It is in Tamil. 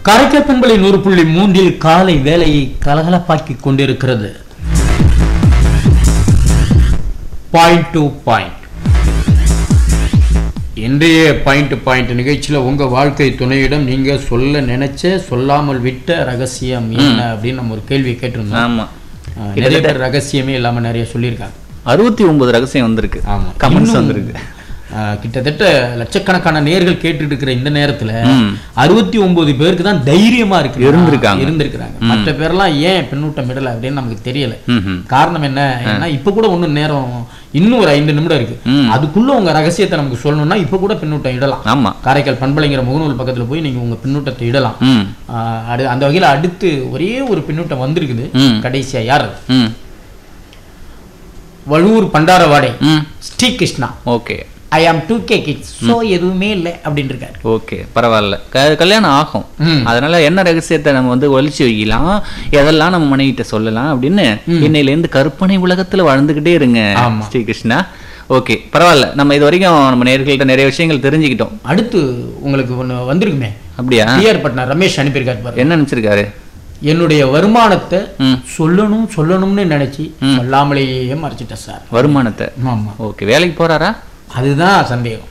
காரைக்கால் பண்பலை நூறு புள்ளி மூன்றில் காலை வேலையை கலகலப்பாக்கிக் கொண்டிருக்கிறது பாயிண்ட் டு பாயிண்ட் இன்றைய பாயிண்ட் டு பாயிண்ட் நிகழ்ச்சியில உங்க வாழ்க்கை துணையிடம் நீங்க சொல்ல நினைச்ச சொல்லாமல் விட்ட ரகசியம் என்ன அப்படின்னு நம்ம ஒரு கேள்வியை கேட்டிருந்தோம் ஆமா ஆஹ், நிறைய பேர் ரகசியமே இல்லாம நிறைய சொல்லியிருக்காங்க அறுபத்தி ஒன்பது ரகசியம் வந்திருக்கு ஆமா கமெண்ட்ஸ் இன்னும், வந்திருக்கு ஆஹ், கிட்டத்தட்ட லட்சக்கணக்கான நேர்கள் கேட்டுட்டு இருக்கிற இந்த நேரத்துல ம். அறுபத்தி ஒன்பது பேருக்கு தான் தைரியமா இருக்கு இருந்திருக்காங்க. இருந்திருக்கிறாங்க மற்ற பேரெல்லாம் ஏன் பின்னூட்டம் விடல அப்படின்னு நமக்கு தெரியல ம்ஹும். காரணம் என்ன ஏன்னா இப்ப கூட ஒண்ணும் நேரம் இன்னும் ஒரு ஐந்து நிமிடம் இருக்கு ம். அதுக்குள்ள உங்க ரகசியத்தை நமக்கு சொல்லணும்னா இப்ப கூட பின்னூட்டம் இடலாம் ஆமா காரைக்கால் பண்பலைங்கிற முகநூல் பக்கத்துல போய் நீங்க உங்க பின்னூட்டத்தை இடலாம் ம் ஆஹ், அடு- அந்த வகையில அடுத்து ஒரே ஒரு பின்னூட்டம் வந்திருக்குது ம். கடைசியா யார் அது? ம் வழுவூர் பண்டாரவாடை ம் ஸ்ரீ கிருஷ்ணா ஓகே ஐ ஆம் டூ கே கிட்ஸ் ஸோ எதுவுமே இல்லை அப்படின்னு இருக்காரு ஓகே பரவாயில்ல க- கல்யாணம் ஆகும் ம். அதனால என்ன ரகசியத்தை நம்ம வந்து ஒழிச்சு வைக்கலாம் எதெல்லாம் நம்ம மனைவிட்ட சொல்லலாம் அப்படின்னு இன்னையில இருந்து கற்பனை உலகத்துல வாழ்ந்துகிட்டே இருங்க ஆமா. ஸ்ரீகிருஷ்ணா ஓகே பரவாயில்ல நம்ம இது வரைக்கும் நம்ம நேர்கள்ட்ட நிறைய விஷயங்கள் தெரிஞ்சுக்கிட்டோம் அடுத்து உங்களுக்கு ஒண்ணு வந்திருக்குமே அப்படியா டிஆர் பட்னா ரமேஷ் அனுப்பியிருக்காரு பாருங்க என்ன நினைச்சிருக்காரு என்னுடைய வருமானத்தை ம். சொல்லணும் சொல்லணும்னு நினைச்சு சொல்லாமலேயே மறைச்சிட்டேன் சார் வருமானத்தை ஆமா ஓகே வேலைக்கு போறாரா அதுதான் சந்தேகம்